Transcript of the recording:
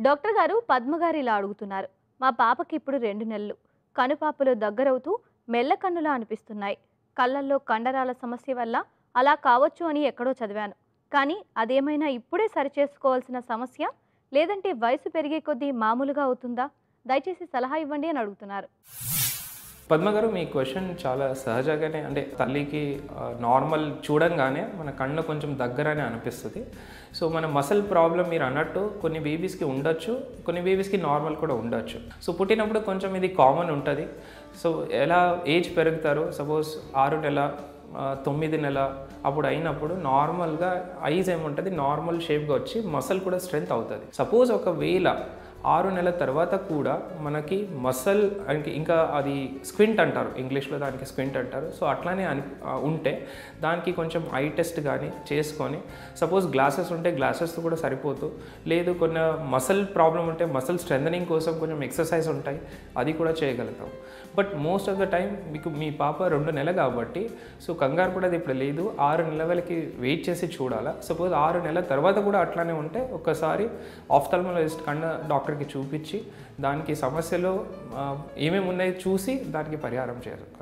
doctor గారు పద్మగారు ఇలా అడుగుతున్నారు మా పాపకి ఇప్పుడు రెండు నెలలు కనుపాపలు దగ్గరవుతూ మెల్ల కన్నులా అనిపిస్తున్నాయి కళ్ళల్లో కండరాల సమస్య వల్ల అలా కావచ్చు అని ఎక్కడో చదివాను కానీ అదేమైనా ఇప్పుడే సరిచేసుకోవాల్సిన సమస్య లేదంటే వయసు పెరిగే కొద్దీ మామూలుగా అవుతుందా దయచేసి సలహా ఇవ్వండి అని అడుగుతున్నారు పద్మ గారు మీ క్వశ్చన్ చాలా సహజంగానే అంటే తల్లికి నార్మల్ చూడంగానే మన కన్ను కొంచెం దగ్గరనే అనిపిస్తుంది సో మన మసల్ ప్రాబ్లం మీరు అన్నట్టు కొన్ని బేబీస్కి ఉండొచ్చు కొన్ని బేబీస్కి నార్మల్ కూడా ఉండొచ్చు సో పుట్టినప్పుడు కొంచెం ఇది కామన్ ఉంటుంది సో ఎలా ఏజ్ పెరుగుతారో సపోజ్ ఆరు నెల ఆ, తొమ్మిది నెల అప్పుడు అయినప్పుడు నార్మల్గా ఐజ్ ఏముంటుంది నార్మల్ షేప్గా వచ్చి మసల్ కూడా స్ట్రెంత్ అవుతుంది సపోజ్ ఒకవేళ ఆరు నెలల తర్వాత కూడా మనకి మసల్ ఇంకా అది స్క్వింట్ అంటారు ఇంగ్లీష్లో దానికి స్క్వింట్ అంటారు సో అట్లానే అని ఆ, ఉంటే దానికి కొంచెం ఐ టెస్ట్ కానీ చేసుకొని సపోజ్ గ్లాసెస్ ఉంటే గ్లాసెస్ కూడా సరిపోతూ లేదు కొన్ని మసల్ ప్రాబ్లం ఉంటే మసల్ స్ట్రెంథనింగ్ కోసం కొంచెం ఎక్సర్సైజ్ ఉంటాయి అది కూడా చేయగలుగుతాం but most of the time మీకు మీ పాప రెండు నెలలు కాబట్టి సో కంగారు కూడా అది ఇప్పుడు లేదు ఆరు నెలల వరకు వెయిట్ చేసి చూడాలా సపోజ్ ఆరు నెలల తర్వాత కూడా అట్లానే ఉంటే ఒక్కసారి ఆఫ్థల్మోలజిస్ట్ కన్నా డాక్టర్కి చూపించి దానికి సమస్యలో ఆ, ఏమేమి ఉన్నాయో చూసి దానికి పరిహారం చేయాలి